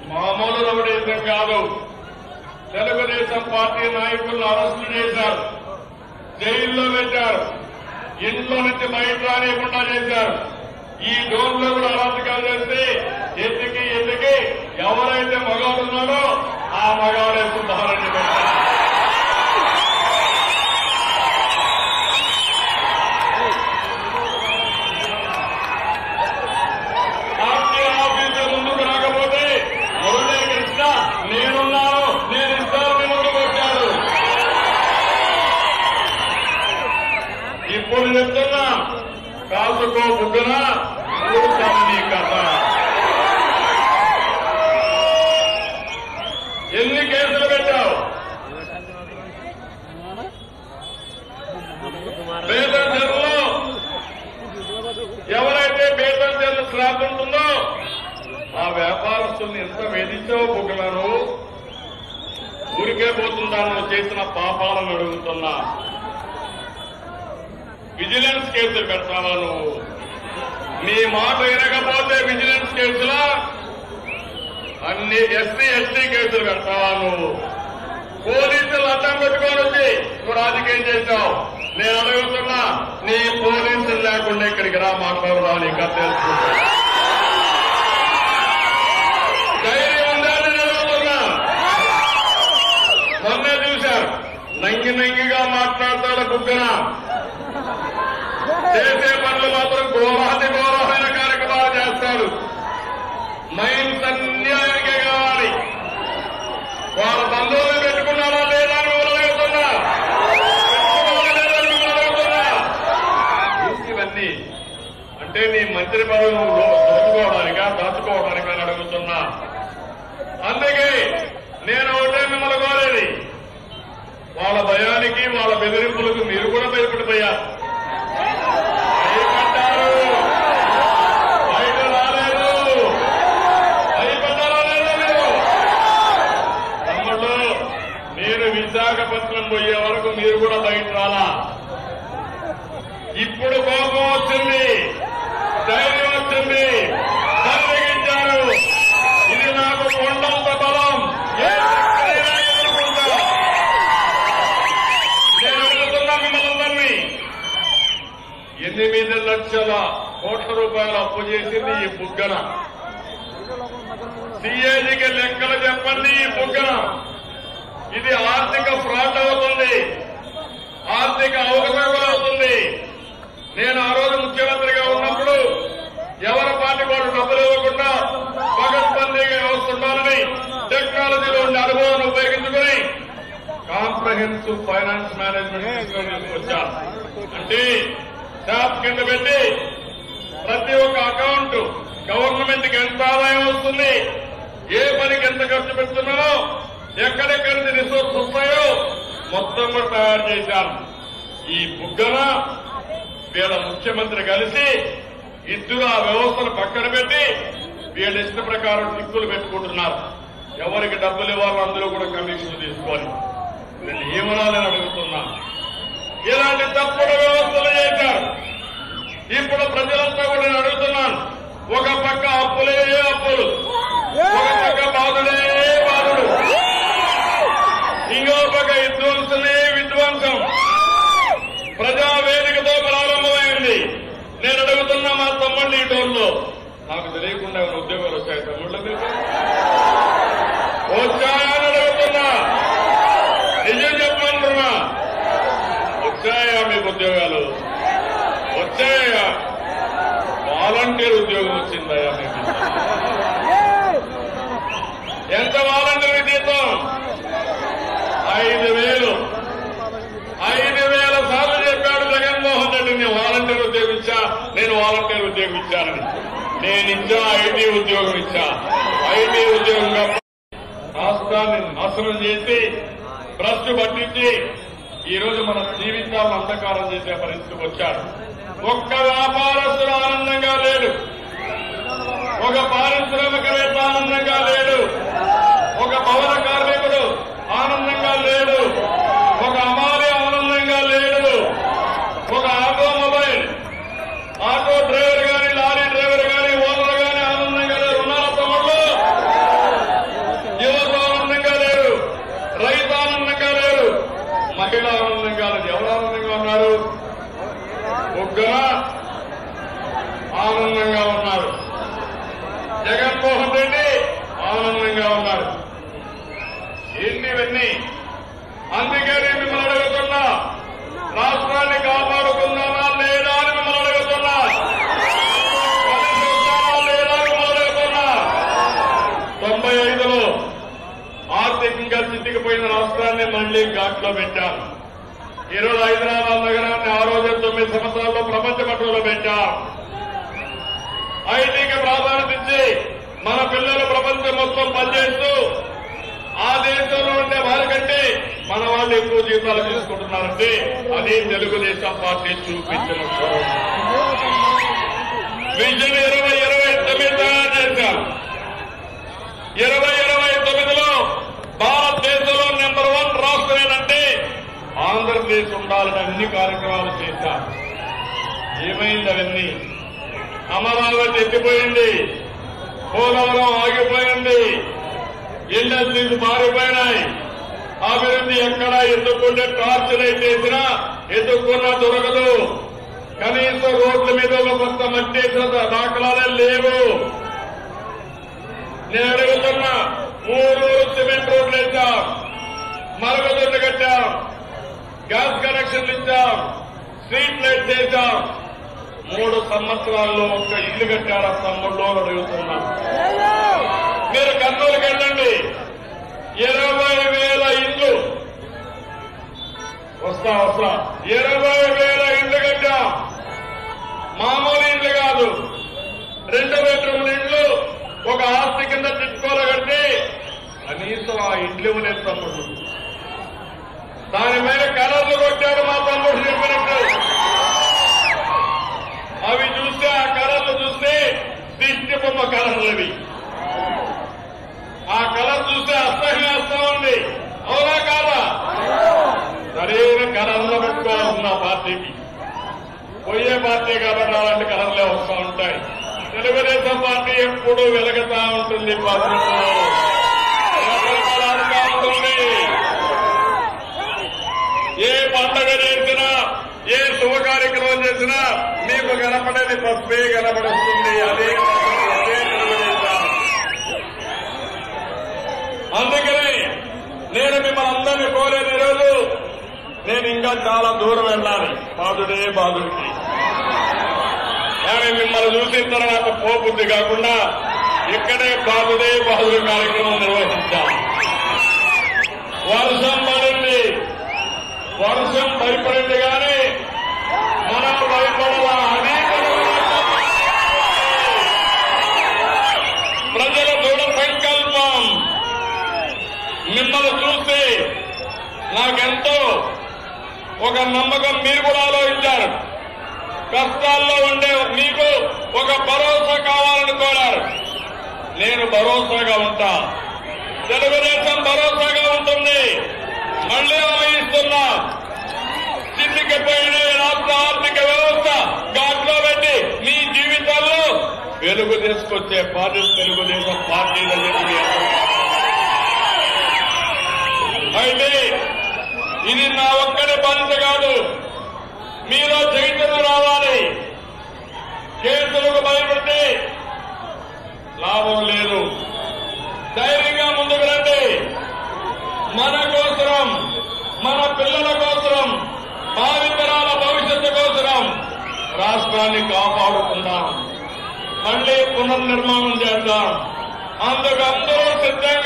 మామూలు రౌడీజం కాదు తెలుగుదేశం పార్టీ నాయకులను అరెస్టు చేశారు జైల్లో పెట్టారు ఇంట్లో నుంచి బయట రానియకుండా చేశారు ఈ డోర్లో కూడా అరాచకాలు చేస్తే ఎత్తికి ఎత్తికి ఎవరైతే మగాడు ఉన్నాడో ఆ మగాడే సుబ్బారెడ్డి పెట్టారు పార్టీ ఆఫీసు ముందుకు రాకపోతే మురళీ కృష్ణ నేనున్నాను నేను ఇస్తానని ముందుకు వచ్చాడు ఇప్పుడు చెప్తున్నా కాసుకో బుద్ధన చూస్తాను నీ కథ ఎన్ని కేసులు పెట్టావు బేతన్ చెరువులో ఎవరైతే బేతన్ చెరువు స్లాబ్ ఉంటుందో ఆ వ్యాపారస్తుల్ని ఎంత వేధించావో బుగ్గలను ఊరికే పోతుందా నువ్వు చేసిన పాపాలను అడుగుతున్నా విజిలెన్స్ కేసులు పెడతావా నువ్వు నీ మాట వినకపోతే విజిలెన్స్ కేసులా అన్ని ఎస్సీ ఎస్టీ కేసులు పెడతావా నువ్వు పోలీసులు అడ్డం పెట్టుకొని వచ్చి నువ్వు రాజకీయం చేశావు నేను అడుగుతున్నా నీ పోలీసులు లేకుండా ఇక్కడికి రా మాట్లాడదాం నీకు తెలుసుకుంటా ధైర్యం ఉందని నేను అడుగుతున్నా మొన్నే చూశారు నంగి నంగిగా మాట్లాడతాడు బుగ్గన చేసే పనులు మాత్రం ఘోరాతి ఘోరమైన కార్యక్రమాలు చేస్తాడు మైండ్స్ అన్ని ఆయనకే కావాలి వాళ్ళ బంధువులు పెట్టుకున్నారా లేదా అని మిమ్మల్ని అడుగుతున్నా పెట్టుకున్నారా లేదా అని మిమ్మల్ని అడుగుతున్నా ఇవన్నీ అంటే నీ మంత్రి పదవి నువ్వు దోచుకోవడానికా దాచుకోవడానికా అని అడుగుతున్నా అందుకే నేను ఒకటే మిమ్మల్ని కోరేది వాళ్ళ భయానికి వాళ్ళ బెదిరింపులకు మీరు కూడా భయపడిపోయారు భయపడ్డారు బయట రాలేదు భయపడ్డారా లేదా మీరు తమ్ముళ్ళు నేను విశాఖపట్నం పోయే వరకు మీరు కూడా బయట రాలా ఇప్పుడు కోపం వచ్చింది ధైర్యం వచ్చింది సంతగించారు ఇది నాకు కొండంత బలం ఏ శక్తినైనా ఎదుర్కొంటా. నేను అడుగుతున్నా మిమ్మల్ని అందరినీ ఎనిమిది లక్షల కోట్ల రూపాయలు అప్పు చేసింది ఈ బుగ్గన సిఏజీకి లెక్కలు చెప్పండి ఈ బుగ్గన ఇది ఆర్థిక ఫ్రాడ్ అవుతుంది ఆర్థిక అవకతవకలు అవుతుంది నేను ఆ రోజు ముఖ్యమంత్రిగా ఉన్నప్పుడు ఎవరి పార్టీ వాళ్ళు డబ్బులు ఇవ్వకుండా పగడ్బందీగా వ్యవస్థ ఉండాలని టెక్నాలజీలో ఉండే అనుభవాన్ని ఉపయోగించుకుని కాంప్రహెన్సివ్ ఫైనాన్స్ మేనేజ్మెంట్ సిస్టమ్ వచ్చాను అంటే షాప్ కింద పెట్టి ప్రతి ఒక్క అకౌంట్ గవర్నమెంట్ కి ఎంత ఆదాయం వస్తుంది ఏ పనికి ఎంత ఖర్చు పెడుతున్నామో ఎక్కడెక్కడి నుంచి రిసోర్స్ వస్తాయో మొత్తం కూడా తయారు చేశాను ఈ బుగ్గన వీళ్ళ ముఖ్యమంత్రి కలిసి ఇద్దరు ఆ వ్యవస్థను పక్కన పెట్టి వీళ్ళ ఇష్ట ప్రకారం టిక్కులు పెట్టుకుంటున్నారు ఎవరికి డబ్బులు ఇవ్వాలో అందరూ కూడా కమిషన్ తీసుకొని వీళ్ళు ఏమనాలని అడుగుతున్నా ఇలాంటి తప్పుడు వ్యవస్థలు చేశారు ఇప్పుడు ప్రజలంతా కూడా నేను అడుగుతున్నాను ఒక పక్క అప్పులే అప్పులు ఒక పక్క బాధులే బాధుడు ఇంకో పక్క విధ్వంసమే విధ్వంసం ప్రజావేదికతో ప్రారంభమైంది నేను అడుగుతున్నా మా తమ్ముళ్ళు ఈ టోల్లో నాకు తెలియకుండా ఏమైనా ఉద్యోగాలు వచ్చాయి తమ్ముళ్ళకి వచ్చాయని అడుగుతున్నా నిజం చెప్పమంటున్నా వచ్చాయా మీకు ఉద్యోగాలు వచ్చాయా వాలంటీర్ ఉద్యోగం వచ్చిందయ్యా మీకు ఎంత వాలంటీర్ జీతం ఐదు వేలు ఐదు వేల సార్లు చెప్పాడు జగన్మోహన్ రెడ్డి నేను వాలంటీర్ ఉద్యోగం ఇచ్చా నేను వాలంటీర్ ఉద్యోగం ఇచ్చానని నేను ఇచ్చా ఐటీ ఉద్యోగం ఇచ్చా ఐటీ ఉద్యోగంగా రాష్ట్రాన్ని నాశనం చేసి భ్రష్టు పట్టించి ఈ రోజు మన జీవితాలను అంధకారం చేసే పరిస్థితికి వచ్చాడు ఒక్క వ్యాపారస్తుడు ఆనందంగా లేడు ఒక పారిశ్రామికవేత్త ఆనందంగా లేడు ఒక భవన కార్మికుడు ఆనందంగా లేడు ఒక అమాలి ఆనందంగా లేడు ఒక ఆటోమొబైల్ ఆటో డ్రైవర్ గాని లారీ డ్రైవర్ గాని ఓనర్ గాని ఆనందంగా లేరు ఉన్నారా తమ్ముళ్ళు పోయిన రాష్ట్రాన్ని మళ్లీ ఘాట్లో పెట్టాం ఈరోజు హైదరాబాద్ నగరాన్ని ఆ రోజు తొమ్మిది సంవత్సరాల్లో ప్రపంచ పట్టులో పెట్టాం ఐటీకి ప్రాధాన్యత ఇచ్చి మన పిల్లలు ప్రపంచం మొత్తం పనిచేస్తూ ఆ దేశంలో ఉండే వారికంటే మన వాళ్ళు ఎక్కువ జీతాలు తీసుకుంటున్నారంటే అది తెలుగుదేశం పార్టీ చూపించిన స్వరూపం. విజన్ ఇరవై ఇరవై తొమ్మిది తయారు చేశాం ఇరవై ఇరవై తొమ్మిదిలో భారతదేశంలో నెంబర్ వన్ రాష్ట్రం ఏంటంటే ఆంధ్రప్రదేశ్ ఉండాలని అన్ని కార్యక్రమాలు చేశాం ఏమైంది అవన్నీ అమరావతి ఎత్తిపోయింది పోలవరం ఆగిపోయింది ఇండస్ట్రీస్ మారిపోయినాయి అభివృద్ధి ఎక్కడ ఎత్తుకుంటే టార్చర్ అయితే వేసినా ఎత్తుకున్నా దొరకదు కనీసం రోడ్ల మీద ఒక కొత్త మట్టి వేసిన దాఖలాలే లేవు నేను అడుగుతున్నా మూడు సిమెంట్ రోడ్లు వేసాం మరుగుదొడ్లు కట్టాం గ్యాస్ కనెక్షన్లు ఇచ్చాం స్ట్రీట్ లైట్ చేశాం మూడు సంవత్సరాల్లో ఒక ఇల్లు కట్టారా తమ్ముళ్ళు అని అడుగుతున్నా మీరు కర్నూలుకి వెళ్ళండి ఇరవై వేల ఇండ్లు వస్తా వస్తా ఇరవై వేల ఇండ్లు కట్టాం మామూలు ఇండ్లు కాదు రెండు బెడ్రూమ్ ఇండ్లు ఒక ఆస్తి కింద తిట్టుకోలు కట్టి కనీసం ఆ ఇండ్లు ఇవ్వలేదు తమ్ముడు దాని మీద కలర్లు కొట్టాడు మా తమ్ముడు చెప్పినట్టు అవి చూస్తే ఆ కలర్లు చూస్తే దిష్టి బొమ్మ కలర్లు అవి ఆ కలర్ చూస్తే అసహ్యం వస్తా ఉంది అవునా కాదా సరైన కలర్లో పెట్టుకోవాల్సిన పార్టీకి పోయే పార్టీ కాబట్టి అలాంటి కలర్లే వస్తూ ఉంటాయి తెలుగుదేశం పార్టీ ఎప్పుడూ వెలుగుతా ఉంటుంది పత్రికలో రకరకాలుగా ఉంటుంది ఏ పండగ చేసినా ఏ శుభ కార్యక్రమం చేసినా మీకు కనపడేది పసుపే కనపడుతుంది అదే అదే తెలుగుదేశం అందుకని నేను మిమ్మల్ని అందరినీ కోరేది ఈరోజు నేను ఇంకా చాలా దూరం వెళ్ళాలి బాధుడే బాధుడికి కానీ మిమ్మల్ని చూసిన తర్వాత పోబుద్ధి కాకుండా ఇక్కడే బాధుడే బాధుడి కార్యక్రమం నిర్వహించాం వర్షం పడింది వర్షం భయపడింది కానీ మనం భయపడలా అనేక ప్రజల దృఢ సంకల్పం మిమ్మల్ని చూస్తే నాకెంతో ఒక నమ్మకం మీరు కూడా ఆలోచించారు కష్టాల్లో ఉండే మీకు ఒక భరోసా కావాలని కోరారు నేను భరోసాగా ఉంటా తెలుగుదేశం భరోసాగా ఉంటుంది మళ్ళీ ఆలోచిస్తున్నా చిన్నికిపోయిన ఈ రాష్ట్ర ఆర్థిక వ్యవస్థ ఘాట్లో పెట్టి మీ జీవితాల్లో వెలుగు తీసుకొచ్చే బాధ్యత తెలుగుదేశం పార్టీలని చెప్పి మీ అందరికీ అయితే ఇది నా ఒక్కడి బాధ్యత కాదు మీలో చైతన్యం రావాలి కేసులకు భయపడితే లాభం లేదు ధైర్యంగా ముందుకు రండి మన కోసరం మన పిల్లల కోసరం భావితరాల భవిష్యత్తు కోసరం రాష్ట్రాన్ని కాపాడుకుందాం మళ్లీ పునర్నిర్మాణం చేద్దాం అందుకు అందరూ సిద్ధంగా